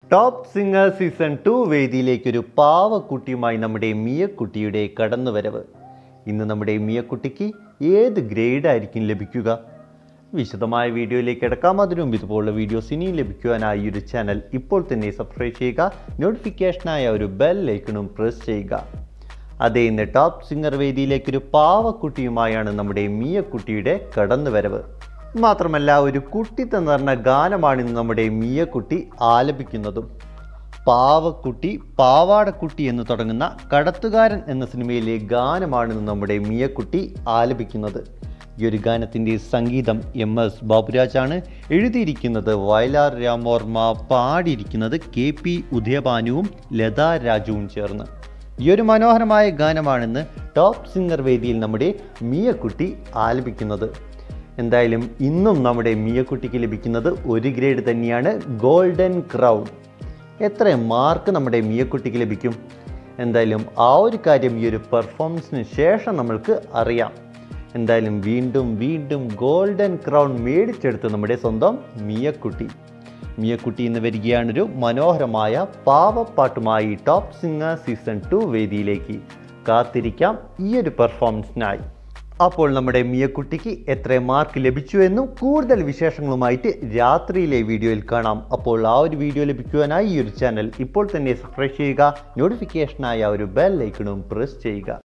top singer season two വേദിയിലേക്കൊരു പാവക്കുട്ടിയുമായി നമ്മുടെ മിയക്കുട്ടിയുടെ കടന്നുവരവ് ഇന്ന് നമ്മുടെ മിയക്കുട്ടിക്ക് ഏത് ഗ്രേഡ് ആയിരിക്കും ലഭിക്കുക വിശദമായ വീഡിയോയിലേക്ക് കിടക്കാം അതിനു മുമ്പ് ഇതുപോലുള്ള വീഡിയോസ് ഇനിയും ലഭിക്കുവാനായി ഈ ഒരു ചാനൽ ഇപ്പോൾ തന്നെ സബ്സ്ക്രൈബ് ചെയ്യുക നോട്ടിഫിക്കേഷനായ ഒരു ബെൽ ലൈക്കണും പ്രസ് ചെയ്യുക അതേ ഇന്ന് ടോപ്പ് സിംഗർ വേദിയിലേക്കൊരു പാവക്കുട്ടിയുമായാണ് നമ്മുടെ മിയക്കുട്ടിയുടെ കടന്നുവരവ് മാത്രമല്ല ഒരു കുട്ടി തന്നറിഞ്ഞ ഗാനമാണ് ഇന്ന് നമ്മുടെ മിയക്കുട്ടി ആലപിക്കുന്നതും പാവക്കുട്ടി പാവാടക്കുട്ടി എന്ന് തുടങ്ങുന്ന കടത്തുകാരൻ എന്ന സിനിമയിലെ ഗാനമാണ് ഇന്ന് നമ്മുടെ മിയക്കുട്ടി ആലപിക്കുന്നത് ഈ ഒരു ഗാനത്തിൻ്റെ സംഗീതം എം എസ് ബാബുരാജാണ് എഴുതിയിരിക്കുന്നത് വയലാർ രാമോർമ്മ പാടിയിരിക്കുന്നത് കെ പി ഉദയഭാനുവും ലതാ രാജുവും ചേർന്ന് ഈ ഒരു മനോഹരമായ ഗാനമാണെന്ന് ടോപ്പ് സിംഗർ വേദിയിൽ നമ്മുടെ മിയക്കുട്ടി ആലപിക്കുന്നത് എന്തായാലും ഇന്നും നമ്മുടെ മിയക്കുട്ടിക്ക് ലഭിക്കുന്നത് ഒരു ഗ്രേഡ് തന്നെയാണ് ഗോൾഡൻ ക്രൗൺ എത്ര മാർക്ക് നമ്മുടെ മിയക്കുട്ടിക്ക് ലഭിക്കും എന്തായാലും ആ ഒരു കാര്യം ഈ ഒരു പെർഫോമൻസിന് ശേഷം നമ്മൾക്ക് അറിയാം എന്തായാലും വീണ്ടും വീണ്ടും ഗോൾഡൻ ക്രൗൺ മേടിച്ചെടുത്ത് നമ്മുടെ സ്വന്തം മിയക്കുട്ടി മിയക്കുട്ടി എന്ന് വരികയാണൊരു മനോഹരമായ പാവപ്പാട്ടുമായി ടോപ്പ് സിംഗർ സീസൺ ടു വേദിയിലേക്ക് കാത്തിരിക്കാം ഈ ഒരു പെർഫോമൻസിനായി അപ്പോൾ നമ്മുടെ മിയക്കുട്ടിക്ക് എത്ര മാർക്ക് ലഭിച്ചു എന്നും കൂടുതൽ വിശേഷങ്ങളുമായിട്ട് രാത്രിയിലെ വീഡിയോയിൽ കാണാം അപ്പോൾ ആ ഒരു വീഡിയോ ലഭിക്കുവാനായി ഈ ഒരു ചാനൽ ഇപ്പോൾ തന്നെ സബ്സ്ക്രൈബ് ചെയ്യുക നോട്ടിഫിക്കേഷനായ ഒരു ബെൽ ലൈക്കണും പ്രസ് ചെയ്യുക